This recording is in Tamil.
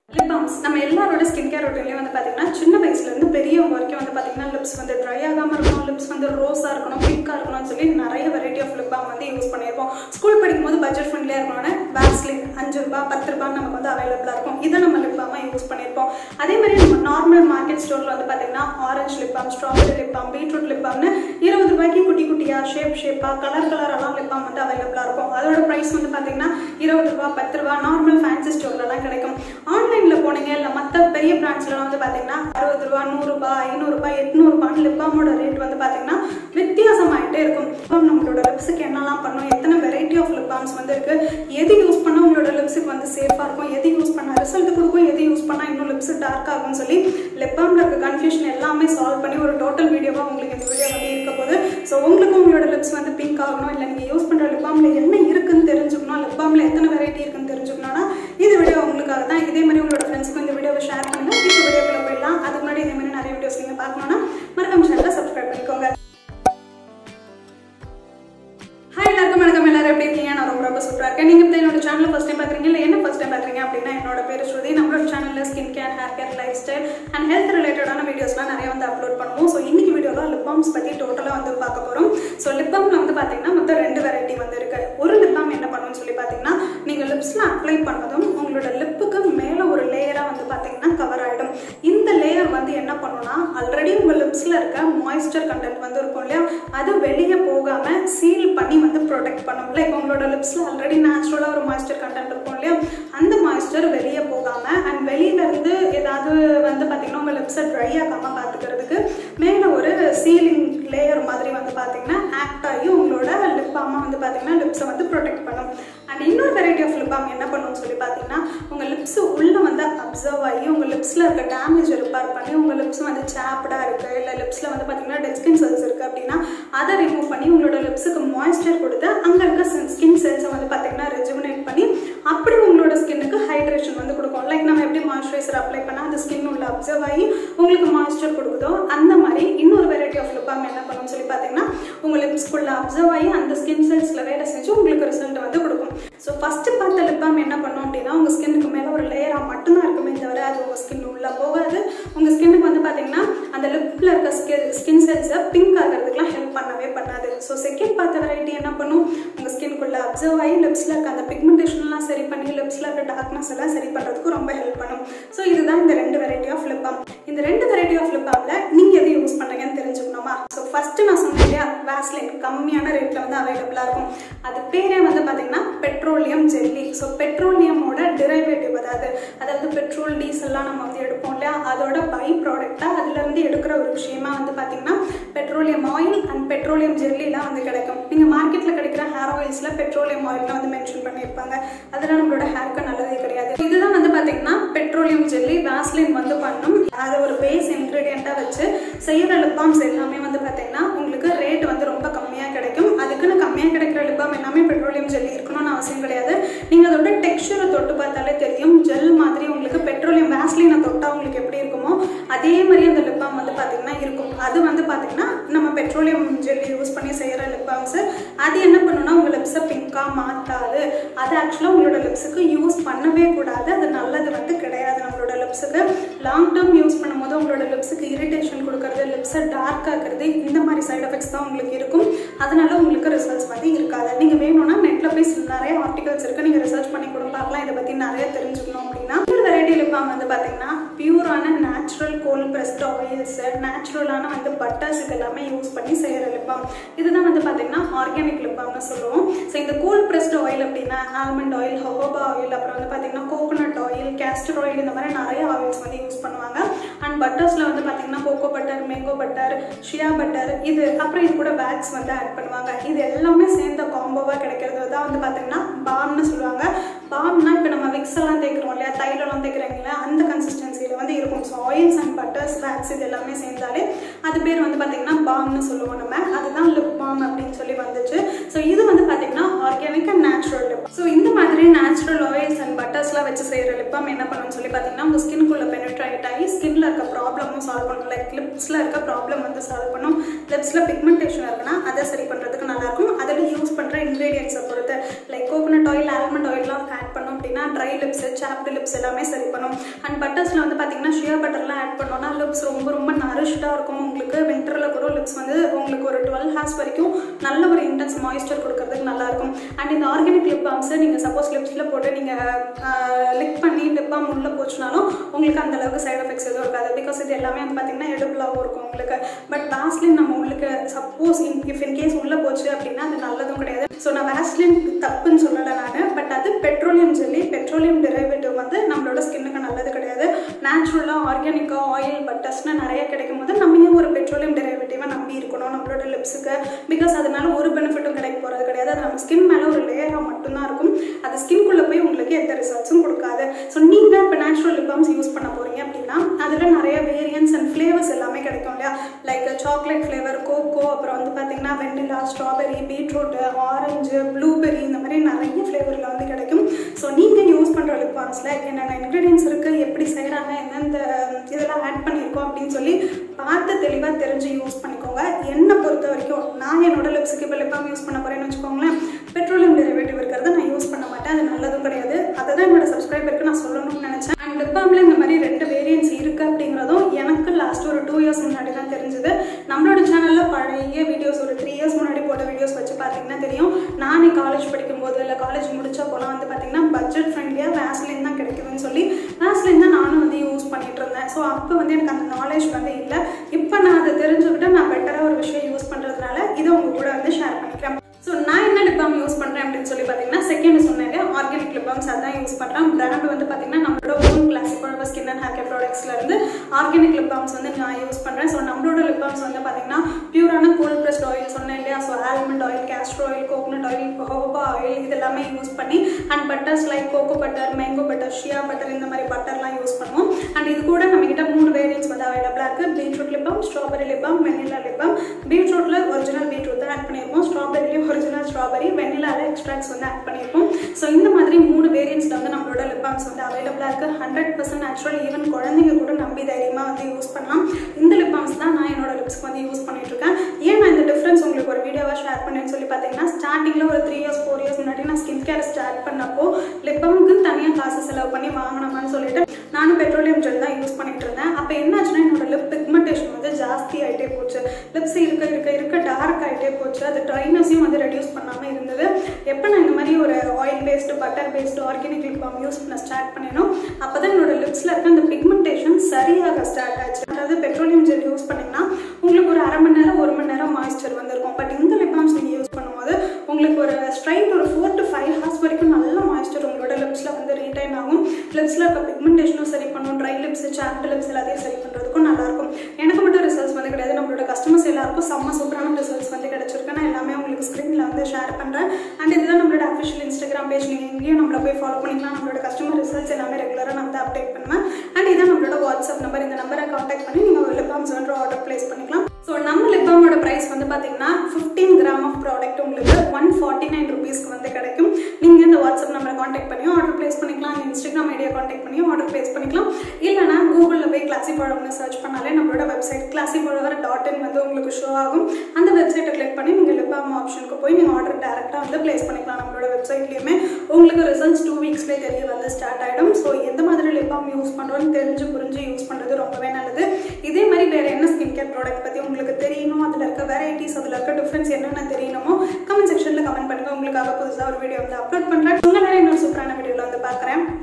லிப் பாம்ஸ் நம்ம எல்லாரோட ஸ்கின் கேர் ரொட்டீன்லேயும் வந்து பார்த்தீங்கன்னா சின்ன வயசுலேருந்து பெரியவங்க வரைக்கும் வந்து பார்த்தீங்கன்னா லிப்ஸ் வந்து ட்ரை ஆகாமல் இருக்கணும் லிப்ஸ் வந்து ரோஸாக இருக்கணும் பிங்காக இருக்கணும்னு சொல்லி நிறைய வெரைட்டி ஆஃப் லிப் பாம் வந்து யூஸ் பண்ணியிருப்போம் ஸ்கூல் படிக்கும்போது பட்ஜெட் ஃப்ரெண்ட்லியாக இருக்கணும்னு வேக்ஸ்லின் அஞ்சு ரூபா பத்து ரூபான்னு நமக்கு வந்து அவைலபிளாக இருக்கும் இதை நம்ம லிப் பாமாக யூஸ் பண்ணியிருப்போம் அதே மாதிரி நம்ம நார்மல் மார்க்கெட் ஸ்டோரில் வந்து பார்த்தீங்கன்னா orange lip balm strawberry lip balm beetroot lip பாம்னு இருபது ரூபாய்க்கு குட்டி குட்டியாக ஷேப் ஷேப்பாக கலர் கலரெல்லாம் லிப் பாம் வந்து அவைலபிளாக இருக்கும் அதோட ப்ரைஸ் வந்து பார்த்தீங்கன்னா இருபது ரூபா பத்து ரூபா நார்மல் ஃபேன்சி ஸ்டோர்லலாம் கிடைக்கும் ஆன்லைனில் போனீங்க இல்லை மற்ற பெரிய பிரான்ச்லாம் வந்து பார்த்தீங்கன்னா அறுபது ரூபா நூறுரூபா ஐநூறுரூபா எட்நூறுபான்னு லிப் பாமோட ரேட் வந்து பார்த்தீங்கன்னா வித்தியாசமாயிட்டே இருக்கும் இப்போ நம்மளோட லிப்ஸுக்கு என்னெல்லாம் பண்ணும் எத்தனை வெரைட்டி ஆஃப் லிப் பாம்ஸ் வந்து இருக்கு எது யூஸ் பண்ணால் உங்களோட லிப்ஸுக்கு வந்து சேஃபாக இருக்கும் எது யூஸ் பண்ணால் ரிசல்ட் கொடுக்கும் எது யூஸ் பண்ணால் இன்னும் லிப்ஸ் டார்க் ஆகும்னு சொல்லி லிப் பாமில் இருக்க கன்ஃபியூஷன் எல்லாமே சால்வ் பண்ணி ஒரு டோட்டல் வீடியோவாக உங்களுக்கு இந்த வீடியோ வந்து இருக்க போகுது ஸோ உங்களுக்கு உங்களோட லிப்ஸ் வந்து பிங்க் ஆகணும் இல்லை நீங்கள் யூஸ் பண்ணுற லிப் பாமில் என்ன இருக்குன்னு தெரிஞ்சுக்கணும் லிப் பாமில் எத்தனை வெரைட்டி இருக்குன்னு தெரிஞ்சுக்கணும்னா இந்த வீடியோ உங்களுக்காக தான் இதே மாதிரி உங்களோட ஃப்ரெண்ட்ஸ்க்கு இந்த வீடியோவை ஷேர் பண்ணுங்க இப்போ வீடியோக்குள்ள போயிடலாம் அதுக்கு முன்னாடி இதே மாதிரி நிறைய வீடியோஸ் நீங்கள் பார்க்கணும்னா மறக்காம சேனலை சப்ஸ்கிரைப் பண்ணிக்கோங்க ஹாய் எல்லாருக்கும் வணக்கம் எல்லாரும் எப்படி இருக்கீங்க நான் ரொம்ப ரொம்ப சூப்பராக இருக்கேன் நீங்கள் இப்போ என்னோட சேனல் ஃபஸ்ட் டைம் பார்க்குறீங்க இல்லை என்ன ஃபஸ்ட் டைம் பார்க்குறீங்க அப்படின்னா என்னோட பேர் ஸ்ருதி நம்மளோட சேனலில் skin care hair care lifestyle and health ரிலேட்டடான வீடியோஸ்லாம் நிறைய வந்து அப்லோட் பண்ணுவோம் ஸோ இன்னைக்கு வீடியோவில் லிப் பாம்ஸ் பற்றி டோட்டலாக வந்து பார்க்க போகிறோம் ஸோ லிப் பாமில் வந்து பார்த்தீங்கன்னா மொத்தம் ரெண்டு வெரைட்டி வந்து இருக்கு ஒரு லிப் பாம் என்ன பண்ணுன்னு சொல்லி பார்த்தீங்கன்னா நீங்கள் லிப்ஸில் அப்ளை பண்ணதும் உங்களோட லிப்புக்கு மேலே ஒரு லேயராக வந்து பார்த்தீங்கன்னா கவர் ஆகிடும் இந்த லேயர் வந்து என்ன பண்ணுன்னா ஆல்ரெடி உங்கள் லிப்ஸில் இருக்க மாய்ஸ்சர் கண்டென்ட் வந்து இருக்கும் இல்லையா அது வெளியே போகாமல் சீல் பண்ணி வந்து ப்ரொடெக்ட் பண்ணும் லைக் உங்களோட லிப்ஸில் ஆல்ரெடி நேச்சுரலாக ஒரு மாய்ஸ்சர் கண்டென்ட் இருக்கும் இல்லையா அந்த மாய்ஸ்சர் வெளியே போகாமல் அண்ட் வெளியிலேருந்து ஏதாவது வந்து பார்த்தீங்கன்னா உங்கள் லிப்ஸை ட்ரை ஆகாமல் பார்த்துக்கிறதுக்கு மேலே ஒரு சீலிங் லேயர் மாதிரி வந்து பார்த்தீங்கன்னா ஆக்ட் ஆகி உங்களோட லிப் பாமாக வந்து பார்த்தீங்கன்னா லிப்ஸை வந்து ப்ரொடெக்ட் பண்ணும் அண்ட் இன்னொரு வெரைட்டி ஆஃப் லிப் பாம் என்ன பண்ணும்னு சொல்லி பார்த்தீங்கன்னா உங்கள் லிப்ஸ் உள்ளே வந்து அப்சர்வ் ஆகி உங்கள் லிப்ஸில் இருக்க டேமேஜ் ரிப்பேர் பண்ணி உங்கள் லிப்ஸ் வந்து சாப்டாக இருக்குது இல்லை லிப்ஸில் வந்து பார்த்தீங்கன்னா டெட் ஸ்கின் செல்ஸ் இருக்குது அப்படின்னா அதை ரிமூவ் பண்ணி உங்களோட லிப்ஸுக்கு மாய்ஸ்சர் கொடுத்து அங்கே இருக்க ஸ்கின் செல்ஸை வந்து பார்த்தீங்கன்னா ரெஜுமினேட் பண்ணி அப்படி உங்களோட ஸ்கின்னுக்கு ஹைட்ரேஷன் வந்து கொடுக்கும் லைக் நம்ம எப்படி மாய்ஸ்சரைசர் அப்ளை பண்ணால் அந்த ஸ்கின் உள்ள அப்சர்வ் ஆகி உங்களுக்கு மாய்ஸ்சர் கொடுக்குதோ அந்த மாதிரி இன்னொரு வெரைட்டி ஆஃப் லிப் பாம் என்ன பண்ணும் சொல்லி பார்த்தீங்கன்னா உங்கள் லிப்ஸ்குள்ள அப்சர்வ் ஆகி அந்த ஸ்கின் செல்ஸில் வேலை செஞ்சு உங்களுக்கு ரிசல்ட் வந்து கொடுக்கும் ஸோ ஃபஸ்ட்டு பார்த்த லிப் பாம் என்ன பண்ணும் அப்படின்னா உங்கள் ஸ்கின்னுக்கு மேலே ஒரு லேயராக மட்டும்தான் இருக்குமே தவிர அது உங்கள் ஸ்கின் உள்ளே போகாது உங்கள் ஸ்கின்னுக்கு வந்து பார்த்தீங்கன்னா அந்த லிப்பில் இருக்க ஸ்கின் ஸ்கின் செல்ஸை பிங்க் ஆகிறதுக்குலாம் ஹெல்ப் பண்ணவே பண்ணாது ஸோ செகண்ட் பார்த்த வெரைட்டி என்ன பண்ணும் உங்கள் ஸ்கின்குள்ளே அப்சர்வ் ஆகி லிப்ஸில் இருக்க அந்த பிக்மெண்டேஷன்லாம் சரி பண்ணி லிப்ஸில் இருக்க டார்க்னஸ் எல்லாம் சரி பண்ணுறதுக்கு ரொம்ப ஹெல்ப் பண்ணும் ஸோ இதுதான் இந்த ரெண்டு வெரைட்டி ஆஃப் லிப் பாம் இந்த ரெண்டு வெரைட்டி ஆஃப் லிப் பாமில் நீங்கள் எது யூஸ் பண்ணுறீங்கன்னு தெரிஞ்சுக்கணுமா ஸோ ஃபஸ்ட்டு நான் சொன்னேன் இல்லையா வேஸ்லின் கம்மியான ரேட்டில் வந்து அவைலபிளாக இருக்கும் அது பேரே வந்து பார்த்தீங்கன்னா பெட்ரோலியம் ஜெல்லி ஸோ பெட்ரோலியமோட டிரைவேட்டிவ் அதாவது அதாவது பெட்ரோல் டீசல்லாம் நம்ம வந்து எடுப்போம் இல்லையா அதோட பை ப்ராடக்டாக அதுலேருந்து எடுக்கிற ஒரு விஷயமா வந்து பார்த்தீங்கன்னா பெட்ரோலியம் ஆயில் அண்ட் பெட்ரோலியம் ஜெல்லிலாம் வந்து கிடைக்கும் நீங்கள் மார்க்கெட்டில் கிடைக்கிற ஹேர் ஆயில்ஸில் பெட்ரோலியம் ஆயில்லாம் வந்து மென்ஷன் பண்ணியிருப்பாங்க அதெல்லாம் நம்மளோட ஹேருக்கு நல்லதே கிடையாது இதுதான் வந்து பார்த்தீங்கன்னா பெட்ரோலியம் ஜெல்லி வேஸ்லின் வந்து பண்ணும் அதை ஒரு பேஸ் இன்க்ரீடியண்ட்டாக வச்சு செய்கிற லிப்பாம்ஸ் எல்லாமே வந்து பார்த்தீங்கன்னா உங்களுக்கு ரேட் வந்து ரொம்ப கம்மியாக கிடைக்கும் அதுக்குன்னு கம்மியாக கிடைக்கிற லிப்பாம் எல்லாமே பெட்ரோலியம் ஜெல்லி இருக்கணும்னு அவசியம் கிடையாது நீங்கள் அதோட டெக்ஸ்சரை தொட்டு பார்த்தாலே தெரியும் ஜெல் மாதிரி உங்களுக்கு பெட்ரோலியம் வேஸ்லினை தொட்டால் உங்களுக்கு எப்படி இருக்குமோ அதே மாதிரி அந்த லிப்பாம் வந்து பார்த்தீங்கன்னா இருக்கும் அது வந்து பார்த்தீங்கன்னா நம்ம பெட்ரோலியம் ஜெல்லி யூஸ் பண்ணி செய்கிற லிப்பாம்ஸு அது என்ன பண்ணுன்னா உங்கள் லிப்ஸை பிங்காக மாற்றாது அது ஆக்சுவலாக உங்களோட லிப்ஸுக்கு யூஸ் பண்ணவே கூடாது அது நல்லது வந்து கிடையாது நம்மளோட லிப்ஸுக்கு லாங் டேர்ம் யூஸ் பண்ணும்போது உங்களோட லிப்ஸுக்கு இரிட்டேஷன் கொடுக்கறது லிப்ஸை டார்க் ஆக்குறது இந்த மாதிரி சைட் எஃபெக்ட்ஸ் தான் உங்களுக்கு இருக்கும் அதனால உங்களுக்கு ரிசல்ட்ஸ் வந்து இருக்காது நீங்கள் வேணும்னா நெட்டில் போய் நிறைய ஆர்டிகல்ஸ் இருக்குது நீங்கள் ரிசர்ச் பண்ணி கூட பார்க்கலாம் இதை பற்றி நிறைய தெரிஞ்சுக்கணும் அப்படின்னா ஒரு வெரைட்டி லிப்பாம் வந்து பார்த்தீங்கன்னா பியூரான நேச்சுரல் கோல் ப்ரெஸ்ட் ஆயில்ஸ் நேச்சுரலான வந்து பட்டர்ஸ் இது எல்லாமே யூஸ் பண்ணி செய்கிற லிப்பாம் இதுதான் வந்து பார்த்தீங்கன்னா ஆர்கானிக் லிப்பாம்னு சொல்லுவோம் ஸோ இந்த கோல் ப்ரெஸ்ட் ஆயில் அப்படின்னா ஆல்மண்ட் ஆயில் ஹோபா ஆயில் அப்புறம் வந்து பார்த்தீங்கன்னா கோகோனட் ஆயில் கேஸ்டர் ஆயில் இந்த மாதிரி நிறைய ஆயில்ஸ் வந்து யூஸ் பண்ணுவாங்க அண்ட் பட்டர்ஸில் வந்து பார்த்தீங்கன்னா cocoa butter mango butter shea butter இது அப்புறம் இது கூட வேக்ஸ் வந்து ஆட் பண்ணுவாங்க இது எல்லாமே சேர்ந்த காம்போவாக கிடைக்கிறது தான் வந்து பார்த்தீங்கன்னா பாம்னு சொல்லுவாங்க பாம்னா இப்போ நம்ம விக்ஸ் எல்லாம் தேய்க்கிறோம் இல்லையா தைலெல்லாம் தேய்க்கிறாங்களா அந்த கன்சிஸ்டன்சியில் வந்து இருக்கும் so oils and butters wax இது எல்லாமே சேர்ந்தாலே அது பேர் வந்து பார்த்தீங்கன்னா பாம்னு சொல்லுவோம் நம்ம அதுதான் லிப் பாம் அப்படின்னு சொல்லி வந்துச்சு ஸோ இது வந்து பார்த்தீங்கன்னா organic and natural lip so இந்த மாதிரி நேச்சுரல் ஆயில்ஸ் அண்ட் பட்டர்ஸ்லாம் வச்சு செய்கிற லிப் பாம் என்ன பண்ணுன்னு சொல்லி பார்த்தீங்கன்னா உங்கள் ஸ்கின்குள்ளே பெனிட்ரேட் ஆகி ஸ்கின்ல இருக்க ப்ராப்ளமும் சால்வ் பண்ணும் லைக் லிப்ஸில் இருக்க ப்ராப்ளம் வந்து சால்வ் பண்ணும் லிப்ஸில் பிக்மெண்டேஷன் இருக்குன்னா அதை சரி பண்ணுறதுக்கு நல்லாயிருக்கும் அதில் யூஸ் பண்ணுற இன்க்ரீடியன்ஸை பொறுத்து லைக் கோகோனட் ஆயில் ஆல்மண்ட் ஆயில்லாம் ஆட் பண்ணோம் அப்படின்னா ட்ரை லிப்ஸ் சாப்டு லிப்ஸ் எல்லாமே சரி பண்ணும் அண்ட் பட்டர்ஸில் வந்து பார்த்தீங்கன்னா ஷியர் பட்டர்லாம் ஆட் பண்ணோம்னா லிப்ஸ் ரொம்ப ரொம்ப நரிஷ்டாக இருக்கும் உங்களுக்கு வின்டரில் கூட லிப்ஸ் வந்து உங்களுக்கு ஒரு டுவெல் ஹார்ஸ் வரைக்கும் நல்ல ஒரு இன்டென்ஸ் மாய்ஸ்சர் கொடுக்கறதுக்கு நல்லாயிருக்கும் அண்ட் இந்த ஆர்கானிக் லிப் பாம்ஸை நீங்கள் சப்போஸ் லிப்ஸில் போட்டு நீங்கள் லிக் பண்ணி லிப் பாம் உள்ளே போச்சுனாலும் உங்களுக்கு அந்த அளவுக்கு சைட் எஃபெக்ட்ஸ் எதுவும் இருக்காது பிகாஸ் இது எல்லாமே வந்து பார்த்தீங்கன்னா எடுபிளாகவும் இருக்கும் உங்களுக்கு பட் வேஸ்லின் நம்ம உள்ளுக்கு சப்போஸ் இஃப் இன் கேஸ் உள்ளே போச்சு அப்படின்னா அது நல்லதும் கிடையாது ஸோ நான் வேஸ்லின் தப்புன்னு சொல்லலை நான் பட் அது பெட்ரோலியம் ஜெல்லி பெட்ரோலியம் டெரிவேட்டிவ் வந்து நம்மளோட ஸ்கின்னுக்கு நல்லது கிடையாது நேச்சுரலாக ஆர்கானிக்காக ஆயில் பட்டர்ஸ்னு நிறைய கிடைக்கும் போது நம்ம ஏன் ஒரு பெட்ரோலியம் டெரிவேட்டிவாக நம்பி இருக்கணும் நம்மளோட லிப்ஸுக்கு பிகாஸ் அதனால ஒரு பெனிஃபிட்டும் கிடைக்க போகிறது கிடையாது அது நம்ம ஸ்கின் மேலே ஒரு லேயராக மட்டும்தான் இருக்கும் அது ஸ்கின்குள்ளே போய் உங்களுக்கு எந்த ரிசல்ட்ஸும் கொடுக்காது ஸோ நீங்கள் இப்போ நேச்சுரல் லிப் பாம்ஸ் யூஸ் பண்ண போகிறீங்க அப்படின்னா அதில் நிறைய வேரியன்ஸ் அண்ட் ஃப்ளேவர்ஸ் எல்லாமே கிடைக்கும் இல்லையா லைக் சாக்லேட் ஃப்ளேவர் கோகோ அப்புறம் வந்து பார்த்தீங்கன்னா vanilla strawberry beetroot orange blueberry இந்த மாதிரி நிறைய ஃப்ளேவரில் வந்து கிடைக்கும் ஸோ நீங்கள் யூஸ் பண்ணுற லிப் பாம்ஸில் என்னென்ன இன்க்ரீடியன்ஸ் இருக்குது எப்படி செய்கிறாங்க எந்தெந்த இதெல்லாம் ஆட் பண்ணியிருக்கோம் அப்படின்னு சொல்லி பார்த்து தெளிவாக தெரிஞ்சு யூஸ் பண்ணிக்கோங்க என்னை பொறுத்த வரைக்கும் நான் என்னோட லிப்ஸுக்கு இப்போ லிப் பாம் யூஸ் பண்ண போகிறேன்னு வச்சுக்கோங்களேன் பெட்ரோலியம் டெரிவேட்டிவ் இருக்கிறத நான் யூஸ் பண்ண மாட்டேன் அது நல்லதும் கிடையாது அதை தான் என்னோட சப்ஸ்கிரைபருக்கு நான் சொல்லணும்னு நினச்சேன் அண்ட் லிப் பாமில் இந்த மாதிரி ரெண்டு வேரியன்ஸ் இருக்குது அப்படிங்கிறதும் எனக்கு லாஸ்ட் ஒரு டூ இயர்ஸ் முன்னாடி தான் தெரிஞ்சது நம்மளோட சேனலில் பழைய வீடியோஸ் ஒரு த்ரீ இயர்ஸ் முன்னாடி போட்ட வீடியோஸ் வச்சு பார்த்தீங்கன்னா தெரியும் நானே காலேஜ் படிக்கும்போது இல்லை காலேஜ் முடிச்சப்போலாம் வந்து பார்த்தீங்கன்னா பட்ஜெட் ஃப்ரெண்ட்லியாக வேஸ்லின் தான் கிடைக்குதுன்னு சொல்லி வேஸ்லின் தான் நானும் வந்து யூஸ் பண்ணிட்டு இருந்தேன் ஸோ அப்போ வந்து எனக்கு அந்த நாலேஜ் வந்து இல்லை இப்போ நான் அதை தெரிஞ்சுக்கிட்டு நான் பெட்டராக ஒரு விஷயம் யூஸ் பண்ணுறதுனால இதை உங்க கூட வந்து ஷேர் பண்ணிக்கிறேன் ஸோ நான் என்ன லிப் பாம் யூஸ் பண்ணுறேன் அப்படின்னு சொல்லி பார்த்தீங்கன்னா செகண்ட் சொன்னேன் ஆர்கானிக் லிப் பாம்ஸ் அதான் யூஸ் பண்ணுறேன் பிராண்ட் வந்து பார்த்தீங்கன்னா நம்மளோட own classic power skin and hair care ப்ராடக்ட்ஸ்லேருந்து ஆர்கானிக் லிப் பாம்ஸ் வந்து நான் யூஸ் பண்ணுறேன் ஸோ நம்மளோட லிப் பாம்ஸ் வந்து பார்த்தீங்கன்னா பியூரான கோல்ட் ப்ரெஸ்ட் ஆயில் சொன்னேன் இல்லையா so almond oil castor oil coconut oil jojoba oil இது எல்லாமே யூஸ் பண்ணி and butters like cocoa butter mango butter shea butter இந்த மாதிரி பட்டர்லாம் யூஸ் பண்ணுவோம் அண்ட் இது கூட நம்ம கிட்ட மூணு வேரியன்ஸ் வந்து அவைலபிளாக இருக்குது beetroot lip balm strawberry lip balm vanilla lip balm பீட்ரூட்டில் ஒரிஜினல் பீட்ரூட் தான் ஆட் பண்ணியிருப்போம் ஸ்ட்ராபெரிலேயும் ஒரிஜினல் ஸ்ட்ராபெரி வெனிலாவில் எக்ஸ்ட்ராக்ட்ஸ் வந்து ஆட் பண்ணியிருப்போம் ஸோ இந்த மாதிரி மூணு வேரியன்ஸில் வந்து நம்மளோட லிப் பாம்ஸ் வந்து அவைலபிளாக இருக்குது ஹண்ட்ரட் பர்சன்ட் நேச்சுரல் ஈவன் குழந்தைங்க கூட நம்பி தைரியமாக வந்து யூஸ் பண்ணலாம் இந்த லிப் பாம்ஸ் தான் நான் என்னோட லிப்ஸ்க்கு வந்து யூஸ் பண்ணிட்டு இருக்கேன் ஏன் நான் இந்த டிஃப்ரென்ஸ் உங்களுக்கு ஒரு வீடியோவாக ஷேர் பண்ணேன்னு சொல்லி பார்த்தீங்கன்னா ஸ்டார்டிங்கில் ஒரு த்ரீ இயர்ஸ் ஃபோர் இயர்ஸ் முன்னாடி நான் ஸ்கின் கேர் ஸ்டார்ட் பண்ணப்போ லிப் பாமுக்கு தனியாக காசு செலவு பண்ணி வாங்கணுமான்னு சொல்லிட்டு நானும் பெட்ரோலியம் ஜெல் தான் யூஸ் பண்ணிட்டு இருந்தேன் அப்போ என்னாச்சுன்னா என்னோட லிப் பிக்மெண்டேஷன் வந்து ஜாஸ்தி ஆகிட்டே போச்சு லிப்ஸ் இருக்க இருக்க இருக்க டார்க் ஆகிட்டே போச்சு அது ட்ரைனஸையும் வந்து ரெடியூஸ் பண்ணாமல் இருந்தது எப்போ நான் இந்த மாதிரி ஒரு oil based butter based organic lip balm use பண்ண ஸ்டார்ட் பண்ணினோ அப்போ தான் என்னோட லிப்ஸில் இருக்க அந்த பிக்மெண்டேஷன் சரியாக ஸ்டார்ட் ஆச்சு அதாவது பெட்ரோலியம் ஜெல் யூஸ் பண்ணிங்கன்னா உங்களுக்கு ஒரு அரை மணி நேரம் ஒரு மணி நேரம் மாய்ஸ்சர் வந்திருக்கும் பட் இந்த லிப் பாம்ஸ் நீங்கள் யூஸ் பண்ணும்போது உங்களுக்கு ஒரு ஸ்ட்ரைட் ஒரு ஃபோர் டு ஃபைவ் ஹவர்ஸ் வரைக்கும் நல்ல மாய்ஸ்சர் உங்களோட லிப்ஸில் வந்து ரீடைன் ஆகும் லிப்ஸில் இருக்க பிக்மெண்டேஷனும் சரி பண்ணும் ட்ரை லிப்ஸ் சாப்ட் லிப்ஸ் எல்லாத்தையும் சரி பண்ணுறதுக்கும் நல்லாயிருக்கும் எனக்கு மட்டும் ரிசல்ட்ஸ் வந்து கிடையாது நம்மளோட கஸ்டமர்ஸ் எல்லாருக்கும் செம்ம சூப்பரான ரிசல்ட்ஸ் வந்து கிடச்சிருக்கு நான் எல்லாமே உங்களுக்கு ஸ்க்ரீனில் வந்து ஷேர் பண்ணுறேன் அண்ட் இதுதான் நம்மளோட அஃபிஷியல் இன்ஸ்டாகிராம் பேஜ் நீங்கள் எங்கேயும் நம்மளை போய் ஃபாலோ பண்ணிக்கலாம் நம்மளோட கஸ்டமர் ரிசல்ட்ஸ் எல்லாமே ரெகுலராக நான் வந்து அப்டேட் பண்ணுவேன் அண்ட் இதான் நம்மளோட வாட்ஸ்அப் நம்பர் இந்த நம்பரை காண்டாக்ட் பண்ணி நீங்கள் ஒரு லிப் பாம்ஸ் வந்து ஆர்டர் ப்ளேஸ் பண்ணிக்கலாம் ஸோ நம்ம லிப் பாமோட ப்ரைஸ் வந்து பார்த்தீங்கன்னா ஃபிஃப்டீன் கிராம் ஆஃப் ப்ராடக்ட் உங்களுக்கு ஒன் ஃபார்ட்டி நைன் ருபீஸ்க்கு வந்து கிடைக்கும் நீங்கள் இந்த வாட்ஸ்அப் நம்பரை காண்டாக்ட் பண்ணியும் ஆர்டர் ப்ளேஸ் பண்ணிக்கலாம் இன்ஸ்டாகிராம் ஐடியா காண்டாக்ட் பண்ணியும் ஆர்டர் ப்ளேஸ் பண்ணிக்கலாம் இல்லைனா கூகுளில் போய் கிளாசி பழம்னு சர்ச் பண்ணாலே நம்மளோட வெப்சைட் கிளாசி பழவர் டாட் இன் வந்து உங்களுக்கு ஷோ ஆகும் அந்த வெப்சைட்டை கிளிக் பண்ணி நீங்கள் லிப் பாம் ஆப்ஷனுக்கு போய் நீங்கள் ஆர்டர் டேரெக்டாக வந்து ப்ளேஸ் பண்ணிக்கலாம் நம்மளோட வெப்சைட்லேயுமே உங்களுக்கு ரிசல்ட்ஸ் டூ வீக்ஸ்லேயே தெரிய வந்து ஸ்டார்ட் ஆகிடும் ஸோ எந்த மாதிரி லிப் பாம் யூஸ் பண்ணுறோன்னு தெரிஞ்சு புரிஞ்சு யூஸ் பண்ணுறது ரொம்பவே நல்லது இதே மாதிரி வேறு என்ன ஸ்கின் கேர் ப்ராடக்ட் பற்றி உங்களுக்கு தெரியணும் அதில் இருக்க வெரைட்டிஸ் அதில் இருக்க டிஃப்ரென்ஸ் என்னென்ன தெரியணுமோ கமெண்ட் செக்ஷனில் கமெண்ட் பண்ணுங்கள் உங்களுக்காக புதுசாக ஒரு வீடியோ வந்து அப்லோட் பண்ணுறேன் உங்களோட இன்னொரு சூப்பரான வீடியோவில் வந்து பார்க்குறேன்